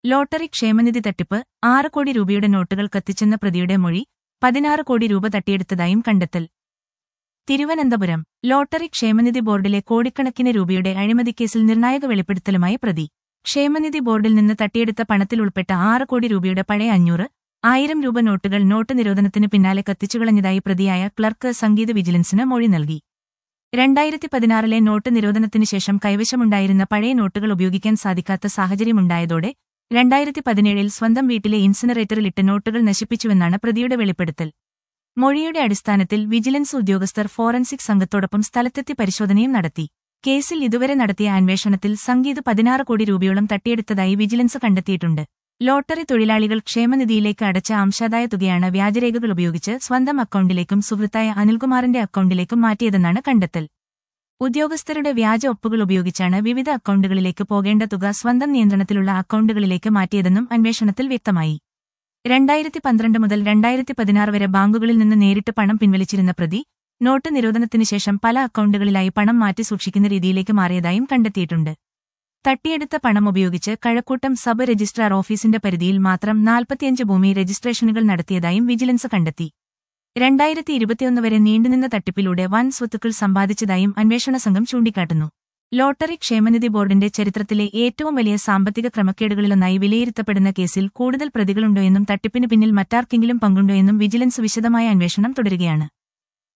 lottery ക്ഷേമനിധി തട്ടിപ്പ് ആറ് കോടി രൂപയുടെ നോട്ടുകൾ കത്തിച്ചെന്ന പ്രതിയുടെ മൊഴി പതിനാറ് കോടി രൂപ തട്ടിയെടുത്തതായും കണ്ടെത്തൽ തിരുവനന്തപുരം ലോട്ടറി ക്ഷേമനിധി ബോർഡിലെ കോടിക്കണക്കിന് രൂപയുടെ അഴിമതിക്കേസിൽ നിർണായക വെളിപ്പെടുത്തലുമായി പ്രതി ക്ഷേമനിധി ബോർഡിൽ നിന്ന് തട്ടിയെടുത്ത പണത്തിൽ ഉൾപ്പെട്ട ആറ് കോടി രൂപയുടെ പഴയ അഞ്ഞൂറ് ആയിരം രൂപ നോട്ടുകൾ നോട്ട് നിരോധനത്തിന് പിന്നാലെ കത്തിച്ചുകളഞ്ഞതായി പ്രതിയായ ക്ലർക്ക് സംഗീത വിജിലൻസിന് മൊഴി നൽകി രണ്ടായിരത്തി പതിനാറിലെ നോട്ട് നിരോധനത്തിന് ശേഷം കൈവശമുണ്ടായിരുന്ന പഴയ നോട്ടുകൾ ഉപയോഗിക്കാൻ സാധിക്കാത്ത സാഹചര്യമുണ്ടായതോടെ രണ്ടായിരത്തി പതിനേഴിൽ സ്വന്തം വീട്ടിലെ ഇൻസിനറേറ്ററിലിട്ട് നോട്ടുകൾ നശിപ്പിച്ചുവെന്നാണ് പ്രതിയുടെ വെളിപ്പെടുത്തൽ മൊഴിയുടെ അടിസ്ഥാനത്തിൽ വിജിലൻസ് ഉദ്യോഗസ്ഥർ ഫോറൻസിക് സംഘത്തോടൊപ്പം സ്ഥലത്തെത്തി പരിശോധനയും നടത്തി കേസിൽ ഇതുവരെ നടത്തിയ അന്വേഷണത്തിൽ സംഗീത് പതിനാറ് കോടി രൂപയോളം തട്ടിയെടുത്തതായി വിജിലൻസ് കണ്ടെത്തിയിട്ടുണ്ട് ലോട്ടറി തൊഴിലാളികൾ ക്ഷേമനിധിയിലേക്ക് അടച്ച അംശാദായ തുകയാണ് വ്യാജരേഖകൾ ഉപയോഗിച്ച് സ്വന്തം അക്കൗണ്ടിലേക്കും സുഹൃത്തായ അനിൽകുമാറിന്റെ അക്കൗണ്ടിലേക്കും മാറ്റിയതെന്നാണ് കണ്ടെത്തൽ ഉദ്യോഗസ്ഥരുടെ വ്യാജ ഒപ്പുകൾ ഉപയോഗിച്ചാണ് വിവിധ അക്കൗണ്ടുകളിലേക്ക് പോകേണ്ട തുക സ്വന്തം നിയന്ത്രണത്തിലുള്ള അക്കൗണ്ടുകളിലേക്ക് മാറ്റിയതെന്നും അന്വേഷണത്തിൽ വ്യക്തമായി രണ്ടായിരത്തി പന്ത്രണ്ട് മുതൽ രണ്ടായിരത്തി പതിനാറ് വരെ ബാങ്കുകളിൽ നിന്ന് നേരിട്ട് പണം പിൻവലിച്ചിരുന്ന പ്രതി നോട്ട് നിരോധനത്തിന് ശേഷം പല അക്കൗണ്ടുകളിലായി പണം മാറ്റി സൂക്ഷിക്കുന്ന രീതിയിലേക്ക് മാറിയതായും കണ്ടെത്തിയിട്ടുണ്ട് തട്ടിയെടുത്ത പണം ഉപയോഗിച്ച് കഴക്കൂട്ടം സബ് രജിസ്ട്രാർ ഓഫീസിന്റെ പരിധിയിൽ മാത്രം നാൽപ്പത്തിയഞ്ച് ഭൂമി രജിസ്ട്രേഷനുകൾ നടത്തിയതായും വിജിലൻസ് കണ്ടെത്തി രണ്ടായിരത്തി ഇരുപത്തിയൊന്ന് വരെ നീണ്ടുനിന്ന തട്ടിപ്പിലൂടെ വൻ സ്വത്തുക്കൾ സമ്പാദിച്ചതായും അന്വേഷണ സംഘം ചൂണ്ടിക്കാട്ടുന്നു ലോട്ടറി ക്ഷേമനിധി ബോർഡിന്റെ ചരിത്രത്തിലെ ഏറ്റവും വലിയ സാമ്പത്തിക ക്രമക്കേടുകളിലൊന്നായി വിലയിരുത്തപ്പെടുന്ന കേസിൽ കൂടുതൽ പ്രതികളുണ്ടോയെന്നും തട്ടിപ്പിന് പിന്നിൽ മറ്റാർക്കെങ്കിലും പങ്കുണ്ടോയെന്നും വിജിലൻസ് വിശദമായ അന്വേഷണം തുടരുകയാണ്